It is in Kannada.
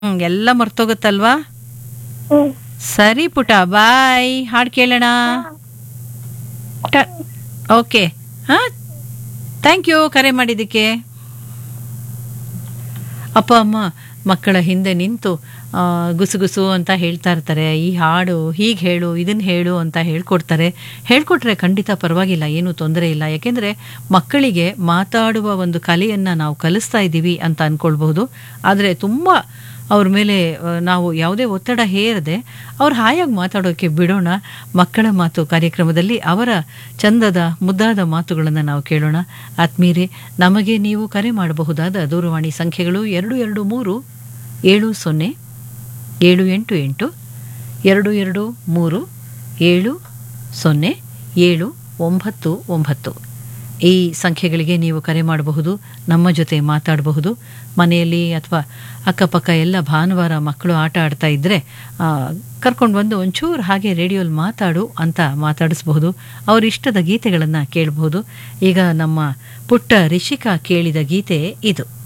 ಹ್ಮ್ ಎಲ್ಲ ಮರ್ತೋಗುತ್ತಲ್ವಾ ಹ್ಮ್ ಸರಿ ಪುಟ ಬಾಯ್ ಹಾಡು ಕೇಳೋಣ ಓಕೆ ಹಾ ಥ್ಯಾಂಕ್ ಯು ಕರೆ ಮಾಡಿದ್ದಕ್ಕೆ ಅಪ್ಪ ಅಮ್ಮ ಮಕ್ಕಳ ಹಿಂದೆ ನಿಂತು ಆ, ಗುಸುಗುಸು ಅಂತ ಹೇಳ್ತಾ ಇರ್ತಾರೆ ಈ ಹಾಡು ಹೀಗೆ ಹೇಳು ಇದನ್ನು ಹೇಳು ಅಂತ ಹೇಳ್ಕೊಡ್ತಾರೆ ಹೇಳ್ಕೊಟ್ರೆ ಖಂಡಿತ ಪರವಾಗಿಲ್ಲ ಏನೂ ತೊಂದರೆ ಇಲ್ಲ ಯಾಕೆಂದರೆ ಮಕ್ಕಳಿಗೆ ಮಾತಾಡುವ ಒಂದು ಕಲೆಯನ್ನು ನಾವು ಕಲಿಸ್ತಾ ಇದ್ದೀವಿ ಅಂತ ಅಂದ್ಕೊಳ್ಬಹುದು ಆದರೆ ತುಂಬ ಅವ್ರ ಮೇಲೆ ಆ, ನಾವು ಯಾವುದೇ ಒತ್ತಡ ಹೇರದೆ ಅವ್ರು ಹಾಯಾಗಿ ಮಾತಾಡೋಕ್ಕೆ ಬಿಡೋಣ ಮಕ್ಕಳ ಮಾತು ಕಾರ್ಯಕ್ರಮದಲ್ಲಿ ಅವರ ಚಂದದ ಮುದ್ದಾದ ಮಾತುಗಳನ್ನು ನಾವು ಕೇಳೋಣ ಆತ್ಮೀಯರೇ ನಮಗೆ ನೀವು ಕರೆ ಮಾಡಬಹುದಾದ ದೂರವಾಣಿ ಸಂಖ್ಯೆಗಳು ಎರಡು ಎರಡು ಮೂರು ಏಳು ಸೊನ್ನೆ ಏಳು ಎಂಟು ಎಂಟು ಎರಡು ಎರಡು ಮೂರು ಏಳು ಸೊನ್ನೆ ಏಳು ಒಂಬತ್ತು ಒಂಬತ್ತು ಈ ಸಂಖ್ಯೆಗಳಿಗೆ ನೀವು ಕರೆ ಮಾಡಬಹುದು ನಮ್ಮ ಜೊತೆ ಮಾತಾಡಬಹುದು ಮನೆಯಲ್ಲಿ ಅಥವಾ ಅಕ್ಕಪಕ್ಕ ಎಲ್ಲ ಭಾನುವಾರ ಮಕ್ಕಳು ಆಟ ಆಡ್ತಾ ಇದ್ದರೆ ಕರ್ಕೊಂಡು ಬಂದು ಒಂಚೂರು ಹಾಗೆ ರೇಡಿಯೋಲಿ ಮಾತಾಡು ಅಂತ ಮಾತಾಡಿಸಬಹುದು ಅವ್ರ ಇಷ್ಟದ ಗೀತೆಗಳನ್ನು ಕೇಳಬಹುದು ಈಗ ನಮ್ಮ ಪುಟ್ಟ ರಿಷಿಕಾ ಕೇಳಿದ ಗೀತೆ ಇದು